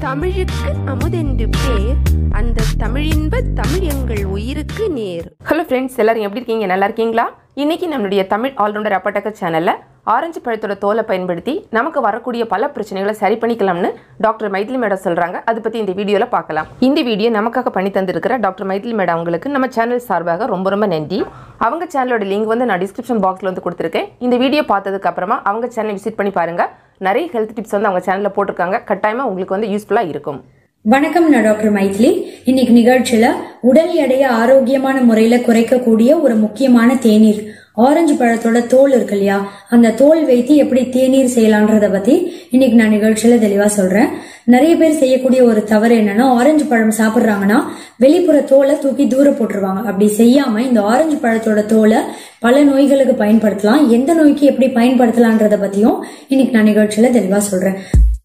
தமிழுக்கு அமுதென்று பேர் அந்த தமிழின்ப தமிழ் எங்கள் உயிருக்கு நேர் ஹலோ ஃப்ரெண்ட்ஸ் எல்லாரும் எப்படி இருக்கீங்க நல்லா இருக்கீங்களா இன்னைக்கு நம்மளுடைய தமிழ் ஆல்ரவுண்டர் அப்பட்டக்க சேனல்ல ஆரஞ்சு பழத்தோட தோலை பயன்படுத்தி நமக்கு வரக்கூடிய பல பிரச்சனைகளை சரி பண்ணிக்கலாம்னு டாக்டர் மைதிலி மேடம் சொல்றாங்க அதை பத்தி இந்த வீடியோல பார்க்கலாம் இந்த வீடியோ நமக்காக பண்ணி தந்திருக்கிற டாக்டர் மைதிலி மேடம் அவங்களுக்கு நம்ம சேனல் சார்பாக ரொம்ப ரொம்ப நன்றி அவங்க சேனலோட லிங்க் வந்து நான் டிஸ்கிரிப்ஷன் பாக்ஸ்ல வந்து கொடுத்துருக்கேன் இந்த வீடியோ பார்த்ததுக்கு அப்புறமா அவங்க சேனலை விசிட் பண்ணி பாருங்க நிறைய ஹெல்த் டிப்ஸ் வந்து அவங்க சேனல்ல போட்டிருக்காங்க கட்டாயமா உங்களுக்கு வந்து யூஸ்ஃபுல்லா இருக்கும் வணக்கம் நான் டாக்டர் மைத்லி இன்னைக்கு நிகழ்ச்சியில உடல் எடையை ஆரோக்கியமான முறையில குறைக்கக்கூடிய ஒரு முக்கியமான தேநீர் ஆரஞ்சு பழத்தோட தோல் இருக்கு இல்லையா அந்த தோல் வைத்து எப்படி தேநீர் செய்யலான்றத பத்தி இன்னைக்கு நான் நிகழ்ச்சியில தெளிவா சொல்றேன் நிறைய பேர் செய்யக்கூடிய ஒரு தவறு என்னன்னா ஆரஞ்சு பழம் சாப்பிடுறாங்கன்னா வெளிப்புற தோலை தூக்கி தூர போட்டுருவாங்க அப்படி செய்யாம இந்த ஆரஞ்சு பழத்தோட தோலை பல நோய்களுக்கு பயன்படுத்தலாம் எந்த நோய்க்கு எப்படி பயன்படுத்தலான்றத பத்தியும் இன்னைக்கு நான் நிகழ்ச்சியில தெளிவா சொல்றேன்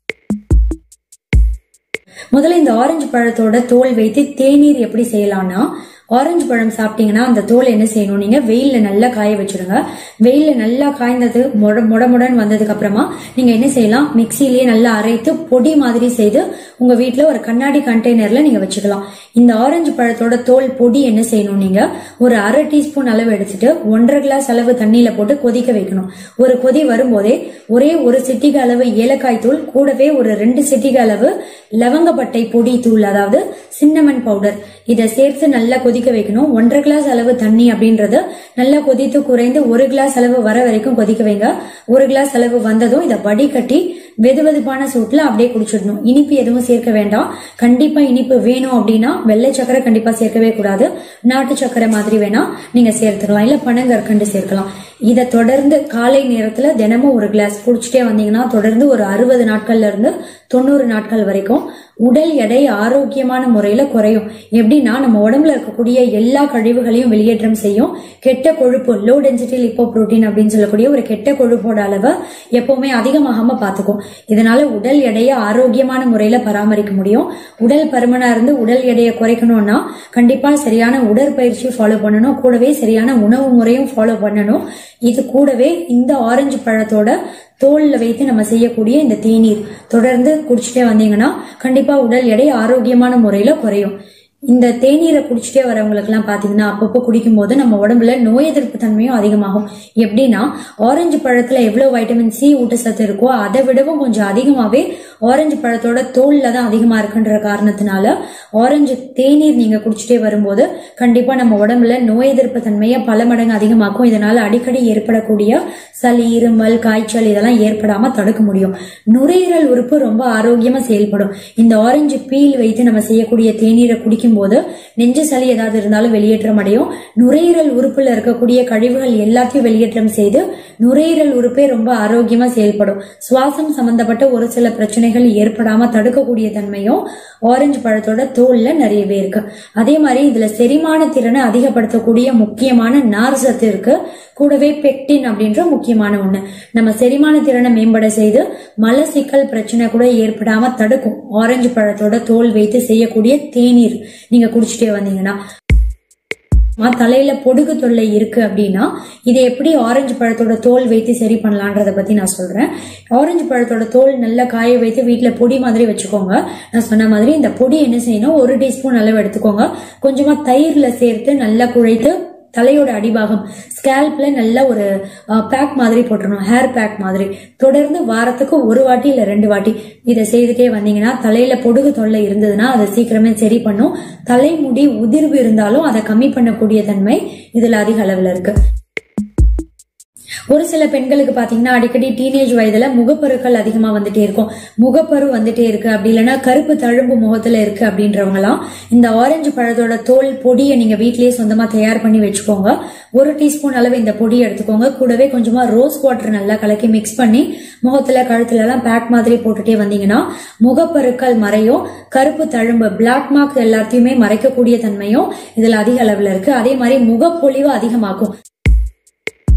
முதல்ல இந்த ஆரஞ்சு பழத்தோட தோல் வைத்து தேநீர் எப்படி செய்யலாம்னா ஆரஞ்சு பழம் சாப்பிட்டீங்கன்னா அந்த தோல் என்ன செய்யணும் நீங்க வெயில்ல நல்லா காய வச்சிடுங்க வெயில்ல நல்லா காய்ந்தது முட முட முடன்னு வந்ததுக்கு அப்புறமா நீங்க என்ன செய்யலாம் மிக்சிலேயே நல்லா அரைத்து பொடி மாதிரி செய்து உங்க வீட்ல ஒரு கண்ணாடி கண்டெய்னர்ல நீங்க வச்சுக்கலாம் இந்த ஆரஞ்சு பழத்தோட தோல் பொடி என்ன செய்யணும் நீங்க ஒரு அரை டீஸ்பூன் அளவு எடுத்துட்டு ஒன்றரை கிளாஸ் அளவு தண்ணியில போட்டு கொதிக்க வைக்கணும் ஒரு கொதி வரும்போதே ஒரே ஒரு சிட்டிகை அளவு ஏலக்காய் தூள் கூடவே ஒரு ரெண்டு சிட்டிகை அளவு லவங்கப்பட்டை பொடி தூள் அதாவது சின்னமன் பவுடர் இதை சேர்த்து நல்லா கொதிக்க வைக்கணும் ஒன்றரை கிளாஸ் அளவு தண்ணி அப்படின்றது நல்லா கொதித்து குறைந்து ஒரு கிளாஸ் அளவு வர வரைக்கும் கொதிக்க வைங்க ஒரு கிளாஸ் அளவு வந்ததும் இதை வடிகட்டி வெது வெதுப்பான சூட்ல அப்படியே குடிச்சிடணும் இனிப்பு எதுவும் சேர்க்க வேண்டாம் கண்டிப்பா இனிப்பு வேணும் அப்படின்னா வெள்ளை சக்கரை கண்டிப்பா சேர்க்கவே கூடாது நாட்டு சக்கரை மாதிரி வேணா நீங்க சேர்த்துக்கலாம் இல்ல பனங்கற்கண்டு சேர்க்கலாம் இதை தொடர்ந்து காலை நேரத்துல தினமும் ஒரு கிளாஸ் குடிச்சிட்டே வந்தீங்கன்னா தொடர்ந்து ஒரு அறுபது நாட்கள்ல இருந்து தொண்ணூறு நாட்கள் வரைக்கும் உடல் எடை ஆரோக்கியமான முறையில குறையும் எப்படின்னா நம்ம உடம்புல இருக்கக்கூடிய எல்லா கழிவுகளையும் வெளியேற்றம் செய்யும் கெட்ட கொழுப்பு லோ டென்சிட்டி லிப்போ புரோட்டீன் அப்படின்னு சொல்லக்கூடிய ஒரு கெட்ட கொழுப்போட அளவை எப்பவுமே அதிகமாகாம பாத்துக்கும் இதனால உடல் எடையை ஆரோக்கியமான முறையில பராமரிக்க முடியும் உடல் பருமனா இருந்து உடல் எடையை குறைக்கணும்னா கண்டிப்பா சரியான உடற்பயிற்சி ஃபாலோ பண்ணணும் கூடவே சரியான உணவு முறையும் ஃபாலோ பண்ணணும் இது கூடவே இந்த ஆரஞ்சு பழத்தோட தோல்ல வைத்து நம்ம செய்யக்கூடிய இந்த தேநீர் தொடர்ந்து குடிச்சிட்டே வந்தீங்கன்னா கண்டிப்பா உடல் எடை ஆரோக்கியமான முறையில குறையும் இந்த தேநீரை குடிச்சிட்டே வரவங்களுக்கு எல்லாம் பாத்தீங்கன்னா அப்பப்போ குடிக்கும் போது நம்ம உடம்புல நோய் எதிர்ப்பு தன்மையும் அதிகமாகும் எப்படின்னா ஆரஞ்சு பழத்துல எவ்வளவு வைட்டமின் சி ஊட்டச்சத்து இருக்கோ அதை விடவும் கொஞ்சம் அதிகமாவே ஆரஞ்சு பழத்தோட தோல்ல தான் அதிகமா இருக்குன்ற காரணத்தினால ஆரஞ்சு தேநீர் நீங்க குடிச்சிட்டே வரும்போது கண்டிப்பா நம்ம உடம்புல நோய் எதிர்ப்பு தன்மையை பல மடங்கு அதிகமாக்கும் இதனால அடிக்கடி ஏற்படக்கூடிய சளி இருமல் காய்ச்சல் இதெல்லாம் ஏற்படாம தடுக்க முடியும் நுரையீரல் உறுப்பு ரொம்ப ஆரோக்கியமா செயல்படும் இந்த ஆரஞ்சு பீல் வைத்து நம்ம செய்யக்கூடிய தேநீரை குடிக்கும் போது நெஞ்சு சளி ஏதாவது இருந்தாலும் வெளியேற்றம் அடையும் நுரையீரல் உறுப்புல இருக்கக்கூடிய கழிவுகள் எல்லாத்தையும் வெளியேற்றம் செய்து நுரையீரல் உறுப்பே ரொம்ப ஆரோக்கியமா செயல்படும் சுவாசம் சம்பந்தப்பட்ட ஒரு சில பிரச்சனைகள் ஏற்படாம தடுக்கக்கூடிய தன்மையும் ஆரஞ்சு பழத்தோட தோல்ல நிறையவே இருக்கு அதே மாதிரி இதுல செரிமான திறனை அதிகப்படுத்தக்கூடிய முக்கியமான நார் சத்து இருக்கு கூடவே பெக்டின் அப்படின்ற முக்கியமான ஒண்ணு நம்ம செரிமான திறனை மேம்பட செய்து மலசிக்கல் பிரச்சனை கூட ஏற்படாம தடுக்கும் ஆரஞ்சு பழத்தோட தோல் வைத்து செய்யக்கூடிய தேநீர் நீங்க குடிச்சிட்டே வந்தீங்கன்னா தலையில பொடுகு தொல்லை இருக்கு அப்படின்னா இதை எப்படி ஆரஞ்சு பழத்தோட தோல் வைத்து சரி பண்ணலான்றத பத்தி நான் சொல்றேன் ஆரஞ்சு பழத்தோட தோல் நல்லா காய வைத்து வீட்டுல பொடி மாதிரி வச்சுக்கோங்க நான் சொன்ன மாதிரி இந்த பொடி என்ன செய்யணும் ஒரு டீஸ்பூன் அளவு எடுத்துக்கோங்க கொஞ்சமா தயிர்ல சேர்த்து நல்லா குழைத்து தலையோட அடிபாகம் ஸ்கேல்ப்ல நல்ல ஒரு பேக் மாதிரி போட்டுருணும் ஹேர் பேக் மாதிரி தொடர்ந்து வாரத்துக்கு ஒரு வாட்டி இல்ல ரெண்டு வாட்டி இதை செய்துட்டே வந்தீங்கன்னா தலையில பொடுகு தொல்லை இருந்ததுன்னா அதை சீக்கிரமே சரி பண்ணும் தலைமுடி உதிர்வு இருந்தாலும் அதை கம்மி பண்ணக்கூடிய தன்மை இதுல அதிக அளவுல இருக்கு ஒரு சில பெண்களுக்கு பாத்தீங்கன்னா அடிக்கடி டீனேஜ் வயதுல முகப்பருக்கள் அதிகமா வந்துட்டே இருக்கும் முகப்பரு வந்துட்டே இருக்கு அப்படி இல்லைன்னா கருப்பு தழும்பு முகத்துல இருக்கு அப்படின்றவங்களாம் இந்த ஆரஞ்சு பழத்தோட தோல் பொடியை நீங்க வீட்லயே சொந்தமா தயார் பண்ணி வச்சுக்கோங்க ஒரு டீஸ்பூன் அளவு இந்த பொடியை எடுத்துக்கோங்க கூடவே கொஞ்சமா ரோஸ் வாட்டர் நல்லா கலக்கி மிக்ஸ் பண்ணி முகத்துல கழுத்துல எல்லாம் பேக் மாதிரி போட்டுட்டே வந்தீங்கன்னா முகப்பருக்கள் மறையும் கருப்பு தழும்பு பிளாக் மார்க் எல்லாத்தையுமே மறைக்கக்கூடிய தன்மையும் இதுல அதிக அளவுல இருக்கு அதே மாதிரி முகப்பொலிவு அதிகமாக்கும்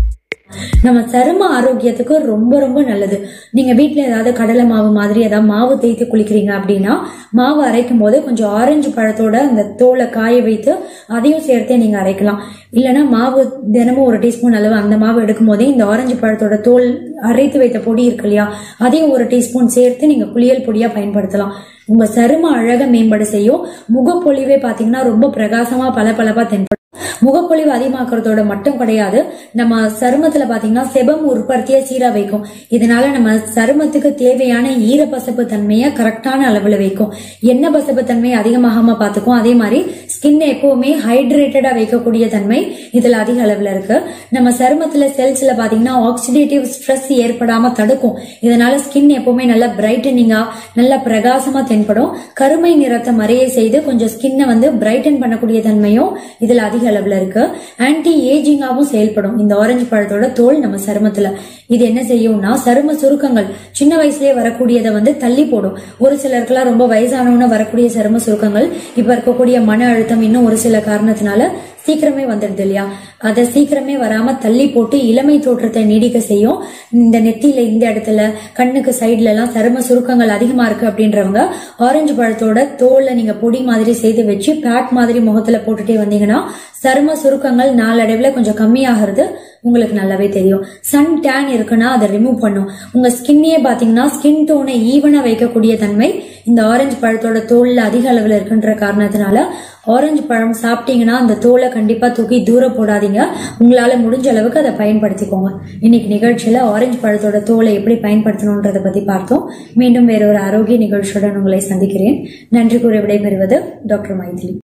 நம்ம சரும ஆரோக்கியத்துக்கு ரொம்ப ரொம்ப நல்லது நீங்க வீட்ல ஏதாவது கடலை மாவு மாதிரி ஏதாவது மாவு தேய்த்து குளிக்கிறீங்க அப்படின்னா மாவு அரைக்கும் போது கொஞ்சம் ஆரஞ்சு பழத்தோட அந்த தோலை காய வைத்து அதையும் சேர்த்தே நீங்க அரைக்கலாம் இல்லைன்னா மாவு தினமும் ஒரு டீஸ்பூன் அளவு அந்த மாவு எடுக்கும் போதே இந்த ஆரஞ்சு பழத்தோட தோல் அரைத்து வைத்த பொடி இருக்கு இல்லையா அதையும் ஒரு டீஸ்பூன் சேர்த்து நீங்க குளியல் பொடியா பயன்படுத்தலாம் உங்க சரும அழக மேம்பட செய்யும் முகப்பொலிவே பாத்தீங்கன்னா ரொம்ப பிரகாசமா பளபளப்பா தென்படும் முகப்பொலிவு அதிகமாக்குறதோட மட்டும் கிடையாது நம்ம சருமத்துல பாத்தீங்கன்னா செபம் உற்பத்தியை சீரா வைக்கும் இதனால நம்ம சருமத்துக்கு தேவையான ஈரப்பசப்பு தன்மையை கரெக்டான அளவுல வைக்கும் எண்ணெய் பசப்பு தன்மையை அதிகமாகாம பாத்துக்கும் அதே மாதிரி ஸ்கின் எப்பவுமே ஹைட்ரேட்டடா வைக்கக்கூடிய தன்மை இதுல அதிக அளவுல இருக்கு நம்ம சருமத்துல செல்ஸ்ல பாத்தீங்கன்னா ஆக்சிடேட்டிவ் ஸ்ட்ரெஸ் ஏற்படாம தடுக்கும் இதனால ஸ்கின் எப்பவுமே நல்லா பிரைட்டனிங்கா நல்லா பிரகாசமா தென்படும் கருமை நிறத்தை மறைய செய்து கொஞ்சம் ஸ்கின்னை வந்து பிரைட்டன் பண்ணக்கூடிய தன்மையும் இதுல அதிக அளவுல இருக்கு ஆன்டி ஏஜிங்காவும் செயல்படும் இந்த ஆரஞ்சு பழத்தோட தோல் நம்ம சருமத்துல இது என்ன செய்யும்னா சரும சுருக்கங்கள் சின்ன வயசுலயே வரக்கூடியதை வந்து தள்ளி போடும் ஒரு சிலருக்குலாம் ரொம்ப வயசானவன வரக்கூடிய சரும சுருக்கங்கள் இப்ப இருக்கக்கூடிய மன அழுத்தம் இன்னும் ஒரு சில காரணத்தினால சீக்கிரமே வந்துடுது இல்லையா அதை சீக்கிரமே வராம தள்ளி போட்டு இளமை தோற்றத்தை நீடிக்க செய்யும் இந்த நெத்தியில இந்த இடத்துல கண்ணுக்கு சைடுல எல்லாம் சரும சுருக்கங்கள் அதிகமா இருக்கு அப்படின்றவங்க ஆரஞ்சு பழத்தோட தோல்ல நீங்க பொடி மாதிரி செய்து வச்சு பேக் மாதிரி முகத்துல போட்டுட்டே வந்தீங்கன்னா சரும சுருக்கங்கள் நாளடைவுல கொஞ்சம் கம்மியாகிறது உங்களுக்கு நல்லாவே தெரியும் சன் டேன் இருக்குன்னா அதை ரிமூவ் பண்ணும் உங்க ஸ்கின்னையே பாத்தீங்கன்னா ஸ்கின் டோனை ஈவனா வைக்கக்கூடிய தன்மை இந்த ஆரஞ்சு பழத்தோட தோல்ல அதிக அளவுல இருக்குன்ற காரணத்தினால ஆரஞ்சு பழம் சாப்பிட்டீங்கன்னா அந்த தோலை கண்டிப்பா தூக்கி தூர போடாதீங்க உங்களால முடிஞ்ச அளவுக்கு அதை பயன்படுத்திக்கோங்க இன்னைக்கு நிகழ்ச்சியில ஆரஞ்சு பழத்தோட தோலை எப்படி பயன்படுத்தணுன்றதை பத்தி பார்த்தோம் மீண்டும் வேறொரு ஆரோக்கிய நிகழ்ச்சியுடன் உங்களை சந்திக்கிறேன் நன்றி கூறி விடைபெறுவது டாக்டர் மைதிலி